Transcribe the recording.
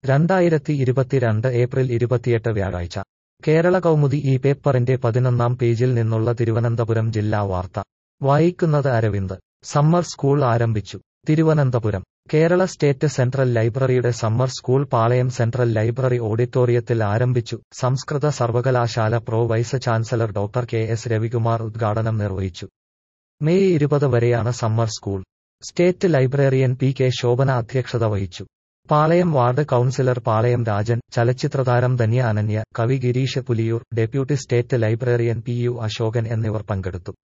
രണ്ടായിരത്തി ഇരുപത്തിരണ്ട് ഏപ്രിൽ ഇരുപത്തിയെട്ട് വ്യാഴാഴ്ച കേരള കൗമുദി ഈ പേപ്പറിന്റെ പതിനൊന്നാം പേജിൽ നിന്നുള്ള തിരുവനന്തപുരം ജില്ലാ വാർത്ത വായിക്കുന്നത് അരവിന്ദ് സമ്മർ സ്കൂൾ ആരംഭിച്ചു തിരുവനന്തപുരം കേരള സ്റ്റേറ്റ് സെൻട്രൽ ലൈബ്രറിയുടെ summer school Palayam central library ഓഡിറ്റോറിയത്തിൽ ആരംഭിച്ചു സംസ്കൃത സർവകലാശാല pro vice chancellor doctor K S Ravikumar ഉദ്ഘാടനം നിർവഹിച്ചു മെയ് ഇരുപത് വരെയാണ് summer school state librarian P K Shobhana അധ്യക്ഷത വഹിച്ചു പാളയം വാർഡ് കൌൺസിലർ പാളയം രാജൻ ചലച്ചിത്രതാരം ധന്യ അനന്യ കവി Gireesh Puliyoor deputy state librarian P U Ashokan എന്നിവർ പങ്കെടുത്തു